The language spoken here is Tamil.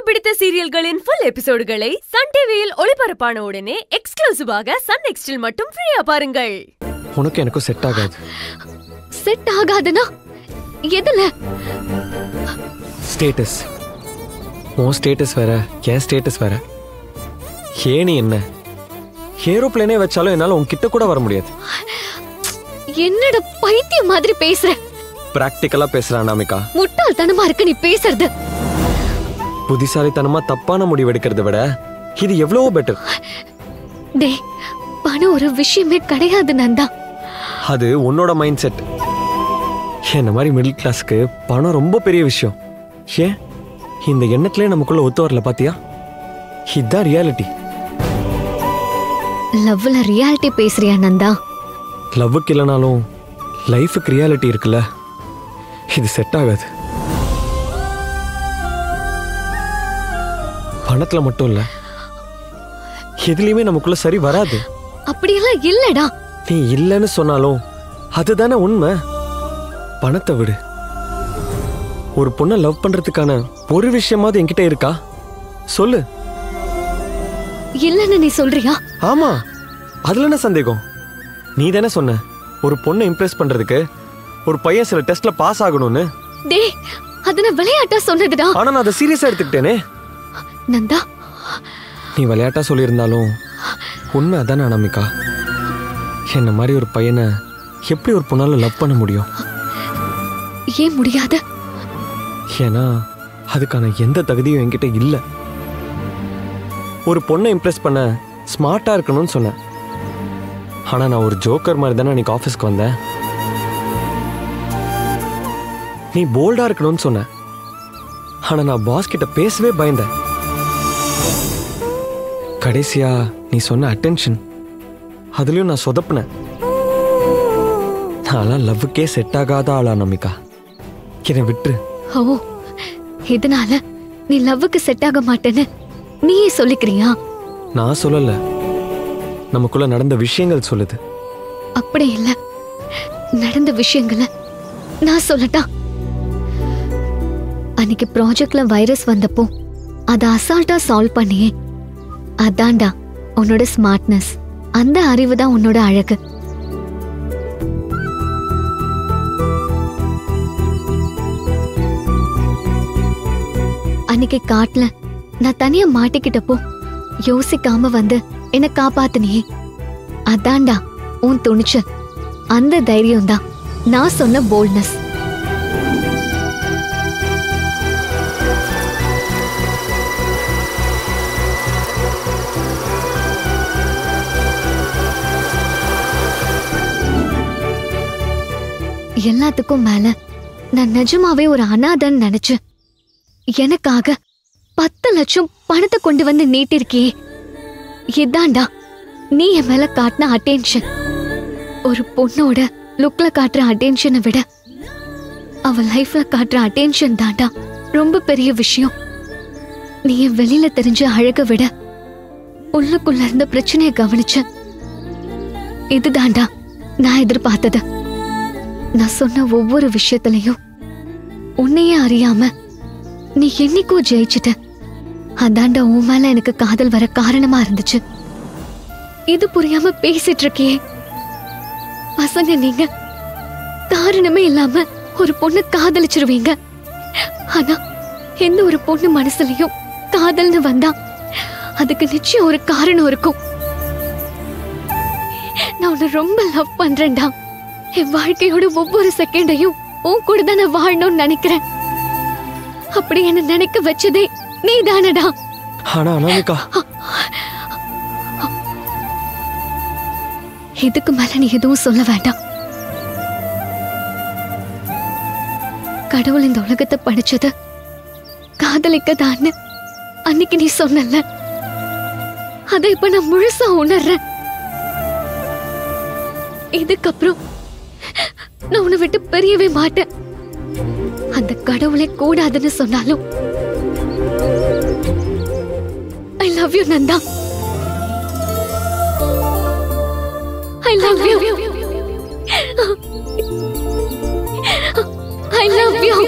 பிடித்த சீரியல்களின் ஃபுல் எபிசோடுகளை சன் டிவியில் ஒளிபரப்பான உடனே எக்ஸ்க்ளூசிவாக சன் நெக்ஸ்டில் மட்டும் ஃப்ரீயா பாருங்கள் உனக்கு எனக்கும் செட் ஆகாது செட் ஆகாதுன்னா எதுல ஸ்டேட்டஸ் உன் ஸ்டேட்டஸ் வேற என் ஸ்டேட்டஸ் வேற ஏனி என்ன ஏரோப்ளேனே வச்சாலும் என்னால் உன்கிட்ட கூட வர முடியாது என்னோட பைத்தியம் மாதிரி பேசுற ப்ராக்டிக்கலாக பேசுகிறேன் அனாமிகா முட்டாள்தனமா இருக்கு நீ பேசுறது புத்திசாலித்தனமா தப்பான முடிவு எடுக்கிறத விட இது எவ்வளவோ பெட்டர் டேய் பணம் ஒரு விஷயமே கிடையாது நந்தா அது உன்னோட மைண்ட் செட் என்ன மாதிரி மிடில் கிளாஸ்க்கு பணம் ரொம்ப பெரிய விஷயம் ஏன் இந்த எண்ணத்திலே நமக்குள்ள ஒத்து வரல பாத்தியா இதுதான் ரியாலிட்டி லவ்ல ரியாலிட்டி பேசுறியா நந்தா லவ்வுக்கு இல்லைனாலும் லைஃபுக்கு ரியாலிட்டி இருக்குல்ல இது செட் ஆகாது பணத்துல மட்டும் இல்ல எதுலயுமே நமக்குள்ள சரி வராது அப்படியெல்லாம் இல்லடா நீ இல்லைன்னு சொன்னாலும் அதுதானே உண்மை பணத்தை விடு ஒரு பொண்ணை லவ் பண்றதுக்கான ஒரு விஷயமாவது என்கிட்ட இருக்கா சொல்லு இல்லன்னு நீ சொல்றியா ஆமா அதுல என்ன சந்தேகம் நீ தானே சொன்ன ஒரு பொண்ணை இம்ப்ரெஸ் பண்றதுக்கு ஒரு பையன் சில டெஸ்ட்ல பாஸ் ஆகணும்னு டேய் அது நான் விளையாட்டா சொன்னதுடா ஆனா நான் அதை சீரியஸா எடுத்துக்கிட்டேனே நந்தா நீ விளையாட்டா சொல்லியிருந்தாலும் உண்மை அதானே அனாமிகா என்ன மாதிரி ஒரு பையனை எப்படி ஒரு பொண்ணால லவ் பண்ண முடியும் ஏன் முடியாது ஏன்னா அதுக்கான எந்த தகுதியும் என்கிட்ட இல்லை ஒரு பொண்ணை இம்ப்ரெஸ் பண்ண ஸ்மார்ட்டா இருக்கணும்னு சொன்னேன் ஆனா நான் ஒரு ஜோக்கர் மாதிரி தானே அன்னைக்கு ஆஃபீஸ்க்கு வந்தேன் நீ போல்டா இருக்கணும்னு சொன்ன ஆனா நான் பாஸ் கிட்ட பேசவே பயந்தேன் கடைசியா நீ சொன்ன அட்டென்ஷன் அதுலயும் நான் சொதப்புனேன் நான்லாம் லவ்வுக்கே செட் ஆகாத ஆளா நமிகா என்னை விட்டுரு ஓ இதனால நீ லவ்வுக்கு செட் ஆக மாட்டேன்னு நீயே சொல்லிக்கிறியா நான் சொல்லல நமக்குள்ள நடந்த விஷயங்கள் சொல்லுது அப்படி இல்ல நடந்த விஷயங்களை நான் சொல்லட்டா அன்னைக்கு ப்ராஜெக்ட்ல வைரஸ் வந்தப்போ அதை அசால்ட்டா சால்வ் பண்ணியே அதான்டா உன்னோட ஸ்மார்ட்னஸ் அந்த அறிவு தான் உன்னோட அழகு அன்னைக்கு காட்டுல நான் தனியா மாட்டிக்கிட்டப்போ யோசிக்காம வந்து என்ன காப்பாத்துனியே அதான்டா உன் துணிச்சல் அந்த தைரியம் தான் நான் சொன்ன போல்ட்னஸ் எல்லாத்துக்கும் மேல நான் நிஜமாவே ஒரு அனாதன்னு நினைச்சு எனக்காக பத்து லட்சம் பணத்தை கொண்டு வந்து நீட்டிருக்கியே இதான்டா நீ என் மேல காட்டின அட்டென்ஷன் ஒரு பொண்ணோட லுக்ல காட்டுற அட்டென்ஷனை விட அவ லைஃப்ல காட்டுற அட்டென்ஷன் தான்டா ரொம்ப பெரிய விஷயம் நீ என் வெளியில தெரிஞ்ச அழக விட உள்ளுக்குள்ள இருந்த பிரச்சனையை கவனிச்ச இதுதான்டா நான் எதிர்பார்த்தது நான் சொன்ன ஒவ்வொரு விஷயத்திலையும் உன்னையே அறியாம நீ என்னைக்கோ ஜெயிச்சிட்ட அதான்டா உன் மேல எனக்கு காதல் வர காரணமா இருந்துச்சு இது புரியாம பேசிட்டு இருக்கியே பசங்க நீங்க காரணமே இல்லாம ஒரு பொண்ணு காதலிச்சிருவீங்க ஆனா எந்த ஒரு பொண்ணு மனசுலயும் காதல்னு வந்தா அதுக்கு நிச்சயம் ஒரு காரணம் இருக்கும் நான் உன்னை ரொம்ப லவ் பண்றேன்டா என் வாழ்க்கையோட ஒவ்வொரு செகண்டையும் உன் கூட தான் நான் வாழணும்னு நினைக்கிறேன் அப்படி என்ன நினைக்க வச்சதே நீ தானடா ஆனா அனாமிகா இதுக்கு மேல நீ எதுவும் சொல்ல வேண்டாம் கடவுள் இந்த உலகத்தை படிச்சது காதலிக்கதான்னு அன்னைக்கு நீ சொன்னல அதை இப்ப நான் முழுசா உணர்றேன் இதுக்கப்புறம் நான் உன்னை விட்டு பிரியவே மாட்டேன் அந்த கடவுளே கூடாதுன்னு சொன்னாலும் I love you Nanda I love you I love you